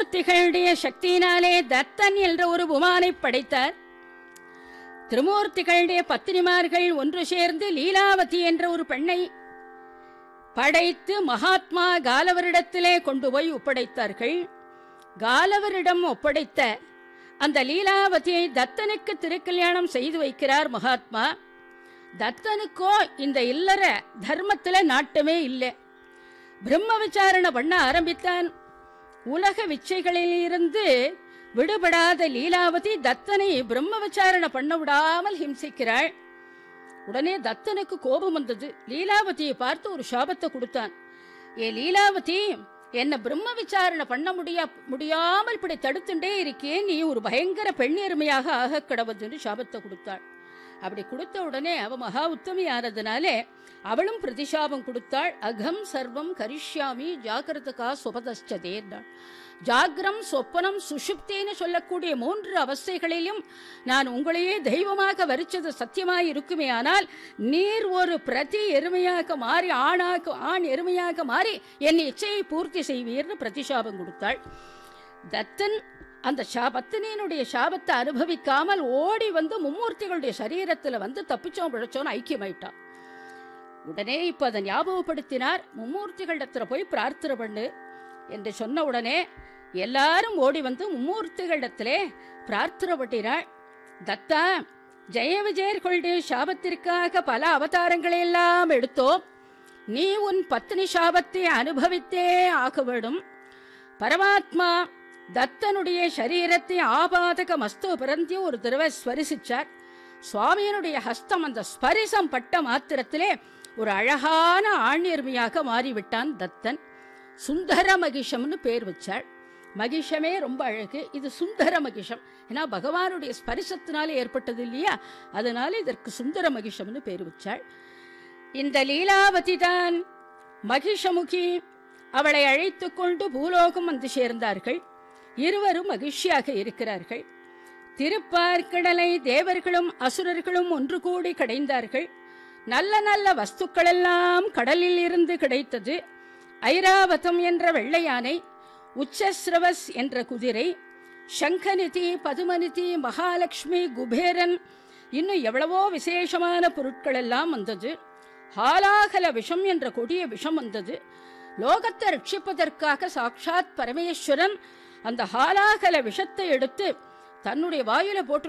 திருமூர்த்திகளுடைய சக்தியினாலே தத்தன் என்ற ஒரு உமானை படைத்தார் திருமூர்த்திகளுடைய பத்தினிமார்கள் ஒன்று சேர்ந்து லீலாவதி என்ற ஒரு பெண்ணை படைத்து மகாத்மா காலவரிடத்திலே கொண்டு போய் ஒப்படைத்தார்கள் காலவரிடம் ஒப்படைத்த அந்த லீலாவதியை தத்தனுக்கு திருக்கல்யாணம் செய்து வைக்கிறார் மகாத்மா தத்தனுக்கோ இந்த இல்லற தர்மத்துல நாட்டமே இல்லை பிரம்ம விசாரணை பண்ண ஆரம்பித்தான் உலக விச்சைகளிலிருந்து விடுபடாத லீலாவதி தத்தனை பிரம்ம விசாரணை பண்ண விடாமல் ஹிம்சிக்கிறாள் உடனே தத்தனுக்கு கோபம் வந்தது லீலாவதியை பார்த்து ஒரு சாபத்தை கொடுத்தான் ஏ லீலாவதி என்ன பிரம்ம விசாரணை பண்ண முடியா முடியாமல் இப்படி தடுத்துட்டே இருக்கே நீ ஒரு பயங்கர பெண் எருமையாக ஆக கடவுதுன்னு சாபத்தை கொடுத்தாள் அப்படி கொடுத்த உடனே அவ மகா உத்தமி ஆனதுனாலே அவளும் பிரதிசாபம் கொடுத்தாள் அகம் சர்வம் கரிஷ்யாமி ஜாகிரதகா சுபதச்சதேர்னாள் ஜாகிரம் சொப்பனம் சுஷுப்தின்னு சொல்லக்கூடிய மூன்று அவஸ்தைகளிலும் நான் உங்களையே தெய்வமாக வரிச்சது சத்தியமாய் இருக்குமே ஆனால் நீர் ஒரு பிரதி எருமையாக மாறி ஆணாக ஆண் எருமையாக மாறி என் இச்சையை பூர்த்தி செய்வீர்னு பிரதிசாபம் கொடுத்தாள் தத்தன் அந்த சா பத்தினியினுடைய சாபத்தை அனுபவிக்காமல் ஓடி வந்து மும்மூர்த்திகளுடைய சரீரத்துல வந்து தப்பிச்சோம் பிழைச்சோன்னு ஐக்கியமாயிட்டான் உடனே இப்ப அதை ஞாபகப்படுத்தினார் மும்மூர்த்திகளிடத்துல போய் பிரார்த்தனை பண்ணு என்று சொன்ன உடனே எல்லாரும் ஓடி வந்து மும்மூர்த்திகளிடத்திலே பிரார்த்தனை பண்ணினாள் தத்தா ஜெய விஜயர்களுடைய சாபத்திற்காக பல அவதாரங்களை எல்லாம் எடுத்தோம் நீ உன் பத்னி சாபத்தை அனுபவித்தே ஆக வேண்டும் பரமாத்மா தத்தனுடைய சரீரத்தை ஆபாதக மஸ்து பிறந்தி ஒரு தடவை ஸ்வரிசிச்சார் சுவாமியனுடைய ஹஸ்தம் அந்த ஸ்பரிசம் பட்ட மாத்திரத்திலே ஒரு அழகான ஆண்யர்மையாக மாறிவிட்டான் தத்தன் சுந்தர மகிஷம்னு பேர் வச்சாள் மகிஷமே ரொம்ப அழகு இது சுந்தர மகிஷம் ஏன்னா பகவானுடைய ஸ்பரிசத்தினாலே ஏற்பட்டது இல்லையா அதனால இதற்கு சுந்தர மகிஷம்னு பேர் வச்சாள் இந்த லீலாவதி தான் மகிஷமுகி அவளை அழைத்துக் கொண்டு பூலோகம் வந்து சேர்ந்தார்கள் இருவரும் மகிழ்ச்சியாக இருக்கிறார்கள் திருப்பார்க்கடலை தேவர்களும் அசுரர்களும் ஒன்று கூடி கடைந்தார்கள் நல்ல நல்ல வஸ்துக்களெல்லாம் கடலில் இருந்து கிடைத்தது ஐராவதம் என்ற வெள்ளையானை உச்சஸ்ரவஸ் என்ற குதிரை சங்கநிதி பதுமநிதி மகாலட்சுமி குபேரன் இன்னும் எவ்வளவோ விசேஷமான பொருட்கள் எல்லாம் வந்தது ஹாலாகல விஷம் என்ற கொடிய விஷம் வந்தது லோகத்தை ரட்சிப்பதற்காக சாட்சாத் பரமேஸ்வரன் அந்த ஹாலாகல விஷத்தை எடுத்து தன்னுடைய வாயில போட்டு